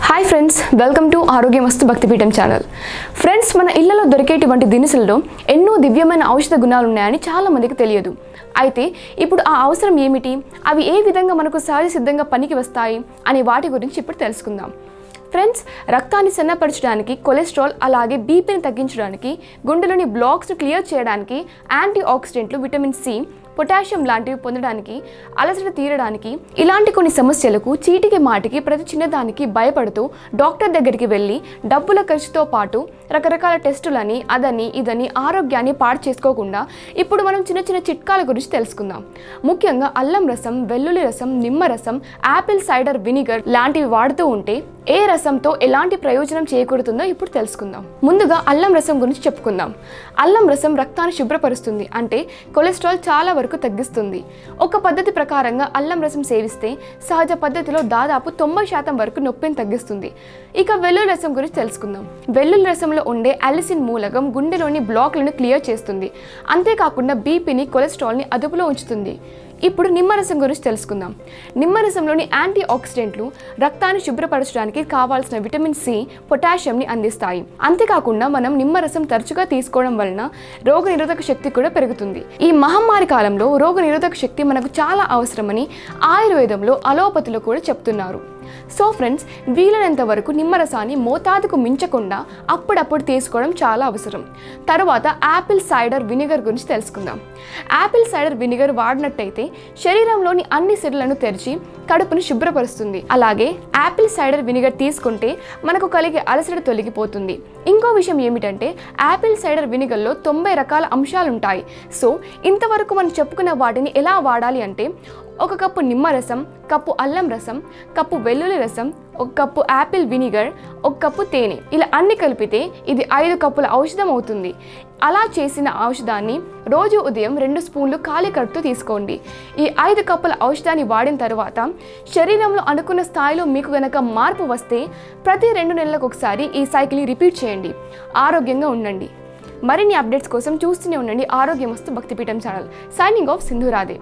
hi friends welcome to Arogyamastu Bhaktipeetham channel friends మన ఇళ్లలో దొరికేటువంటి దినుసుల్లో ఎన్నో దివ్యమైన ఔషధ గుణాలు ఉన్నాయని చాలా మందికి తెలియదు అయితే ఇప్పుడు ఆ అవసరం ఏమిటి అవి ఏ విధంగా మనకు సహజ సిద్ధంగా పనికి వస్తాయి అనే వాటి గురించి ఇప్పుడు తెలుసుకుందాం ఫ్రెండ్స్ రక్తాన్ని సన్నపరచడానికి కొలెస్ట్రాల్ అలాగే బీపీని తగ్గించడానికి గుండెలోని బ్లాక్స్ను క్లియర్ చేయడానికి యాంటీ ఆక్సిడెంట్లు విటమిన్ సి పొటాషియం లాంటివి పొందడానికి అలసట తీరడానికి ఇలాంటి కొన్ని సమస్యలకు చీటికి మాటికి ప్రతి చిన్నదానికి భయపడుతూ డాక్టర్ దగ్గరికి వెళ్ళి డబ్బుల ఖర్చుతో పాటు రకరకాల టెస్టులని అదని ఇదని ఆరోగ్యాన్ని పాడు చేసుకోకుండా ఇప్పుడు మనం చిన్న చిన్న చిట్కాల గురించి తెలుసుకుందాం ముఖ్యంగా అల్లం రసం వెల్లుల్లి రసం నిమ్మ రసం యాపిల్ సైడర్ వినిగర్ లాంటివి వాడుతూ ఉంటే ఏ రసంతో ఎలాంటి ప్రయోజనం చేకూరుతుందో ఇప్పుడు తెలుసుకుందాం ముందుగా అల్లం రసం గురించి చెప్పుకుందాం అల్లం రసం రక్తాన్ని శుభ్రపరుస్తుంది అంటే కొలెస్ట్రాల్ చాలా వరకు తగ్గిస్తుంది ఒక పద్ధతి ప్రకారంగా అల్లం రసం సేవిస్తే సహజ పద్ధతిలో దాదాపు తొంభై శాతం వరకు నొప్పిని తగ్గిస్తుంది ఇక వెల్లుల్లి రసం గురించి తెలుసుకుందాం వెల్లుల్లి రసంలో ఉండే అలిసిన్ మూలకం గుండెలోని బ్లాక్లను క్లియర్ చేస్తుంది అంతేకాకుండా బీపీని కొలెస్ట్రాల్ని అదుపులో ఉంచుతుంది ఇప్పుడు నిమ్మరసం గురించి తెలుసుకుందాం నిమ్మరసంలోని యాంటీ ఆక్సిడెంట్లు రక్తాన్ని శుభ్రపరచడానికి కావాల్సిన విటమిన్ సి పొటాషియంని అందిస్తాయి అంతేకాకుండా మనం నిమ్మరసం తరచుగా తీసుకోవడం వలన రోగనిరోధక శక్తి కూడా పెరుగుతుంది ఈ మహమ్మారి కాలంలో రోగనిరోధక శక్తి మనకు చాలా అవసరమని ఆయుర్వేదంలో అలోపతిలో కూడా చెప్తున్నారు సో ఫ్రెండ్స్ వీలైనంత వరకు నిమ్మరసాన్ని మోతాదుకు మించకుండా అప్పుడప్పుడు తీసుకోవడం చాలా అవసరం తర్వాత యాపిల్ సైడర్ వినిగర్ గురించి తెలుసుకుందాం యాపిల్ సైడర్ వినిగర్ వాడినట్టయితే శరీరంలోని అన్ని సిరలను తెరిచి కడుపును శుభ్రపరుస్తుంది అలాగే యాపిల్ సైడర్ వినిగర్ తీసుకుంటే మనకు కలిగే అలసట తొలగిపోతుంది ఇంకో విషయం ఏమిటంటే యాపిల్ సైడర్ వినిగర్లో తొంభై రకాల అంశాలు ఉంటాయి సో ఇంతవరకు మనం చెప్పుకున్న వాటిని ఎలా వాడాలి అంటే ఒక కప్పు నిమ్మరసం కప్పు అల్లం రసం కప్పు వెల్లుల్లి రసం ఒక కప్పు యాపిల్ వినిగర్ ఒక కప్పు తేనె ఇలా అన్ని కలిపితే ఇది ఐదు కప్పుల ఔషధం అవుతుంది అలా చేసిన ఔషధాన్ని రోజు ఉదయం రెండు స్పూన్లు ఖాళీ కడుపుతో తీసుకోండి ఈ ఐదు కప్పుల ఔషధాన్ని వాడిన తర్వాత శరీరంలో అనుకున్న స్థాయిలో మీకు గనక మార్పు వస్తే ప్రతి రెండు నెలలకు ఒకసారి ఈ సైకిల్ని రిపీట్ చేయండి ఆరోగ్యంగా ఉండండి మరిన్ని అప్డేట్స్ కోసం చూస్తూనే ఉండండి Arogyamastu Bhaktipeetham channel signing off సింధురాదే